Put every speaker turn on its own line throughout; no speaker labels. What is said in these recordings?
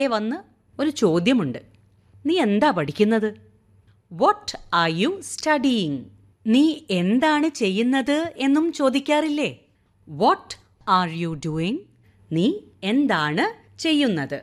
വന്ന് ഒരു ചോദ്യമുണ്ട് നീ എന്താ പഠിക്കുന്നത് വാട്ട് ആർ യു സ്റ്റഡിയിങ് നീ എന്താണ് ചെയ്യുന്നത് എന്നും ചോദിക്കാറില്ലേ വാട്ട് ആർ യു ഡൂയിങ് നീ എന്താണ് ചെയ്യുന്നത്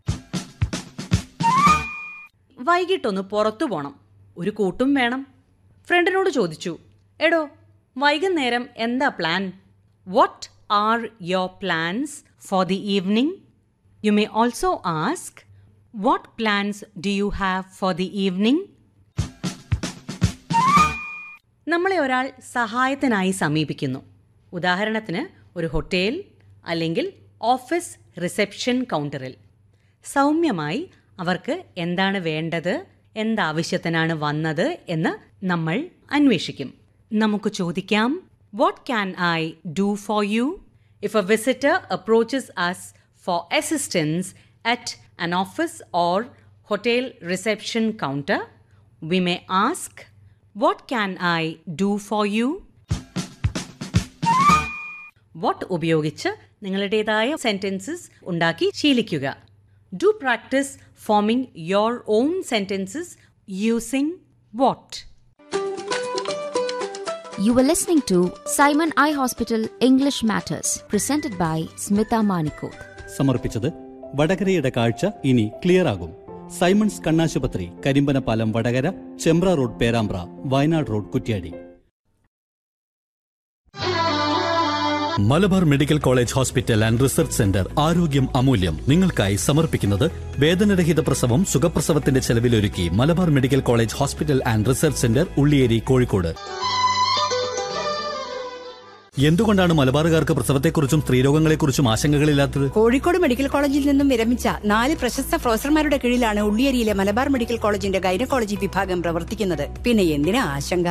വൈകിട്ടൊന്ന് പുറത്തു പോണം ഒരു കൂട്ടും വേണം ഫ്രണ്ടിനോട് ചോദിച്ചു എടോ വൈകുന്നേരം എന്താ plan what are your plans for the evening you may also ask what plans do you have for the evening നമ്മളെ ഒരാൾ സഹായത്തിനായി സമീപിക്കുന്നു ഉദാഹരണത്തിന് ഒരു ഹോട്ടൽ അല്ലെങ്കിൽ ഓഫീസ് റിസപ്ഷൻ കൗണ്ടറിൽ സൗമ്യമായി അവർക്ക് എന്താണ് വേണ്ടത് എന്താവശ്യത്തിനാണ് വന്നത് എന്ന് നമ്മൾ അന്വേഷിക്കും നമുക്ക് ചോദിക്കാം what can I do for you if a visitor approaches us for assistance at an office or hotel reception counter, we may ask, What can I do for you? What ഉപയോഗിച്ച് നിങ്ങളുടേതായ സെൻറ്റൻസസ് ഉണ്ടാക്കി ശീലിക്കുക do practice forming your own sentences using what
You were listening to Simon Eye Hospital English Matters, presented by Smita Manikoth.
സമർപ്പിച്ചത് വടകരയുടെ കാഴ്ച ഇനി clear ആകും Simon's കണ്ണാശുപത്രി Karimbanapalam Vadakara Chembra road Perambra Wayanad road Kuttiadi Malabar medical college hospital and research centre ആരോഗ്യം അമൂല്യം നിങ്ങൾക്കായി സമർപ്പിക്കുന്നത് വേദനരഹിത പ്രസവം സുഖപ്രസവത്തിന്റെ ചെലവിലൊരുക്കി Malabar medical college hospital and research centre Ulliyeri Kozhikode എന്തുകൊണ്ടാണ് മലബാറുകാർക്ക് പ്രസവത്തെക്കുറിച്ചും സ്ത്രീരോഗങ്ങളെക്കുറിച്ചും ആശങ്കകളില്ലാത്തത്
കോഴിക്കോട് മെഡിക്കൽ കോളേജിൽ നിന്നും വിരമിച്ച നാല് പ്രശസ്ത പ്രൊഫസർമാരുടെ കീഴിലാണ് ഉള്ളിയേരിയിലെ മലബാർ മെഡിക്കൽ കോളേജിന്റെ ഗൈനക്കോളജി വിഭാഗം പ്രവർത്തിക്കുന്നത് പിന്നെ എന്തിനാ ആശങ്ക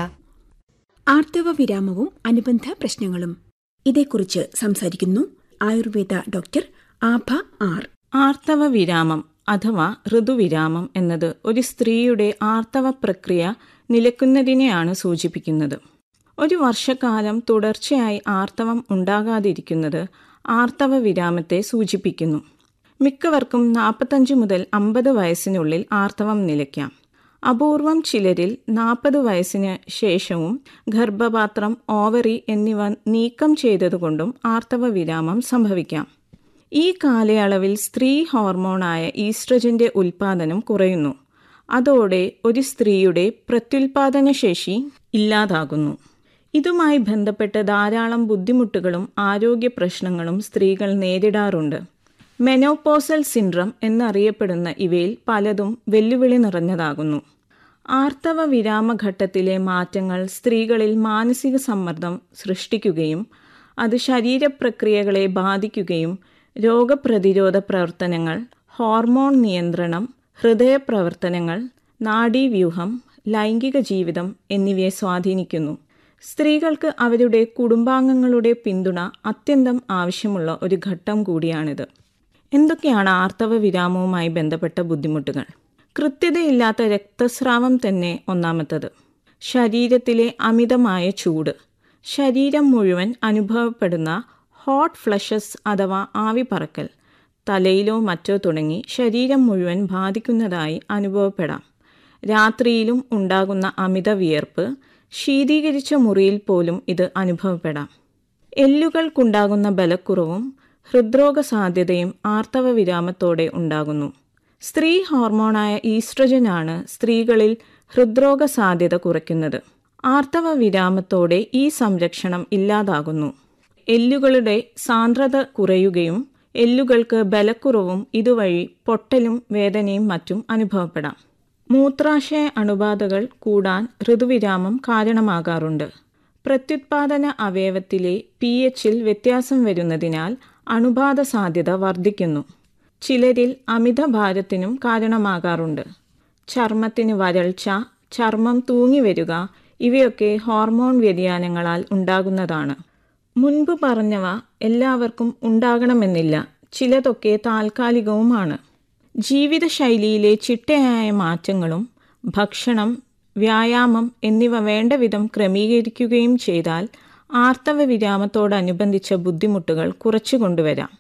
ആർത്തവ വിരാമവും അനുബന്ധ പ്രശ്നങ്ങളും ഇതേക്കുറിച്ച് സംസാരിക്കുന്നു ആയുർവേദ ഡോക്ടർ ആഭ ആർ
ആർത്തവ വിരാമം അഥവാ ഋതുവിരാമം എന്നത് ഒരു സ്ത്രീയുടെ ആർത്തവ പ്രക്രിയ നിലക്കുന്നതിനെയാണ് സൂചിപ്പിക്കുന്നത് ഒരു വർഷക്കാലം തുടർച്ചയായി ആർത്തവം ഉണ്ടാകാതിരിക്കുന്നത് ആർത്തവ വിരാമത്തെ സൂചിപ്പിക്കുന്നു മിക്കവർക്കും നാൽപ്പത്തഞ്ച് മുതൽ അമ്പത് വയസ്സിനുള്ളിൽ ആർത്തവം നിലയ്ക്കാം അപൂർവം ചിലരിൽ നാൽപ്പത് വയസ്സിന് ശേഷവും ഗർഭപാത്രം ഓവറി എന്നിവ നീക്കം ചെയ്തതുകൊണ്ടും ആർത്തവ വിരാമം സംഭവിക്കാം ഈ കാലയളവിൽ സ്ത്രീ ഹോർമോണായ ഈസ്ട്രജന്റെ ഉൽപാദനം കുറയുന്നു അതോടെ ഒരു സ്ത്രീയുടെ പ്രത്യുൽപാദന ശേഷി ഇല്ലാതാകുന്നു ഇതുമായി ബന്ധപ്പെട്ട് ധാരാളം ബുദ്ധിമുട്ടുകളും ആരോഗ്യ പ്രശ്നങ്ങളും സ്ത്രീകൾ നേരിടാറുണ്ട് മെനോപോസൽ സിൻഡ്രം എന്നറിയപ്പെടുന്ന ഇവയിൽ പലതും വെല്ലുവിളി നിറഞ്ഞതാകുന്നു ആർത്തവ വിരാമഘട്ടത്തിലെ മാറ്റങ്ങൾ സ്ത്രീകളിൽ മാനസിക സമ്മർദ്ദം സൃഷ്ടിക്കുകയും അത് ശരീരപ്രക്രിയകളെ ബാധിക്കുകയും രോഗപ്രതിരോധ പ്രവർത്തനങ്ങൾ ഹോർമോൺ നിയന്ത്രണം ഹൃദയപ്രവർത്തനങ്ങൾ നാഡീവ്യൂഹം ലൈംഗിക ജീവിതം എന്നിവയെ സ്വാധീനിക്കുന്നു സ്ത്രീകൾക്ക് അവരുടെ കുടുംബാംഗങ്ങളുടെ പിന്തുണ അത്യന്തം ആവശ്യമുള്ള ഒരു ഘട്ടം കൂടിയാണിത് എന്തൊക്കെയാണ് ആർത്തവ വിരാമവുമായി ബന്ധപ്പെട്ട ബുദ്ധിമുട്ടുകൾ കൃത്യതയില്ലാത്ത രക്തസ്രാവം തന്നെ ഒന്നാമത്തത് ശരീരത്തിലെ അമിതമായ ചൂട് ശരീരം മുഴുവൻ അനുഭവപ്പെടുന്ന ഹോട്ട് ഫ്ലഷസ് അഥവാ ആവി പറക്കൽ തലയിലോ മറ്റോ തുടങ്ങി ശരീരം മുഴുവൻ ബാധിക്കുന്നതായി അനുഭവപ്പെടാം രാത്രിയിലും ഉണ്ടാകുന്ന അമിത വിയർപ്പ് ശീതീകരിച്ച മുറിയിൽ പോലും ഇത് അനുഭവപ്പെടാം എല്ലുകൾക്കുണ്ടാകുന്ന ബലക്കുറവും ഹൃദ്രോഗ സാധ്യതയും ആർത്തവ വിരാമത്തോടെ ഉണ്ടാകുന്നു സ്ത്രീ ഹോർമോണായ ഈസ്ട്രജനാണ് സ്ത്രീകളിൽ ഹൃദ്രോഗ സാധ്യത കുറയ്ക്കുന്നത് ആർത്തവ വിരാമത്തോടെ ഈ സംരക്ഷണം ഇല്ലാതാകുന്നു എല്ലുകളുടെ സാന്ദ്രത കുറയുകയും എല്ലുകൾക്ക് ബലക്കുറവും ഇതുവഴി പൊട്ടലും വേദനയും മറ്റും അനുഭവപ്പെടാം മൂത്രാശയ അണുബാധകൾ കൂടാൻ ഋതുവിരാമം കാരണമാകാറുണ്ട് പ്രത്യുത്പാദന അവയവത്തിലെ പി എച്ചിൽ വ്യത്യാസം വരുന്നതിനാൽ അണുബാധ സാധ്യത വർദ്ധിക്കുന്നു ചിലരിൽ അമിതഭാരത്തിനും കാരണമാകാറുണ്ട് ചർമ്മത്തിന് വരൾച്ച ചർമ്മം തൂങ്ങിവരിക ഇവയൊക്കെ ഹോർമോൺ വ്യതിയാനങ്ങളാൽ ഉണ്ടാകുന്നതാണ് മുൻപ് പറഞ്ഞവ എല്ലാവർക്കും ഉണ്ടാകണമെന്നില്ല ചിലതൊക്കെ താൽക്കാലികവുമാണ് ജീവിതശൈലിയിലെ ചിട്ടയായ മാറ്റങ്ങളും ഭക്ഷണം വ്യായാമം എന്നിവ വേണ്ട വിധം ക്രമീകരിക്കുകയും ചെയ്താൽ ആർത്തവ വിരാമത്തോടനുബന്ധിച്ച ബുദ്ധിമുട്ടുകൾ കുറച്ചു കൊണ്ടുവരാം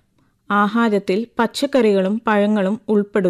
ആഹാരത്തിൽ പച്ചക്കറികളും പഴങ്ങളും ഉൾപ്പെടുത്തുക